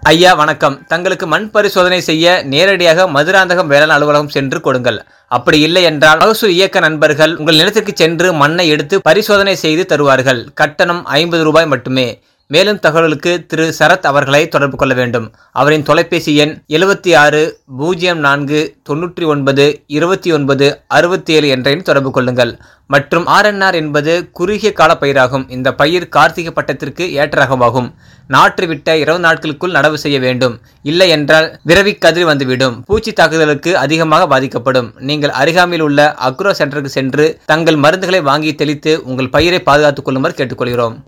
ஐயா வணக்கம் தங்களுக்கு மண் பரிசோதனை செய்ய நேரடியாக மதுராந்தகம் வேளாண் அலுவலகம் சென்று கொடுங்கள் அப்படி இல்லை என்றால் மகசூல் இயக்க நண்பர்கள் உங்கள் நிலத்திற்கு சென்று மண்ணை எடுத்து பரிசோதனை செய்து தருவார்கள் கட்டணம் ஐம்பது ரூபாய் மட்டுமே மேலும் தகவலுக்கு திரு சரத் அவர்களை தொடர்பு கொள்ள வேண்டும் அவரின் தொலைபேசி எண் எழுபத்தி ஆறு பூஜ்ஜியம் நான்கு தொண்ணூற்றி ஒன்பது இருபத்தி ஒன்பது அறுபத்தி ஏழு என்ற எண் தொடர்பு கொள்ளுங்கள் மற்றும் ஆர்என்ஆர் என்பது குறுகிய கால பயிராகும் இந்த பயிர் கார்த்திகை பட்டத்திற்கு ஏற்ற ரகமாகும் நாற்று விட்ட இருபது நாட்களுக்குள் நடவு செய்ய வேண்டும் இல்லை என்றால் விரவி கதிர் வந்துவிடும் பூச்சி தாக்குதலுக்கு அதிகமாக பாதிக்கப்படும் நீங்கள் அருகாமையில் உள்ள அக்ரோ சென்டருக்கு சென்று தங்கள் மருந்துகளை வாங்கி தெளித்து உங்கள் பயிரை பாதுகாத்துக் கொள்ளுமாறு கேட்டுக்கொள்கிறோம்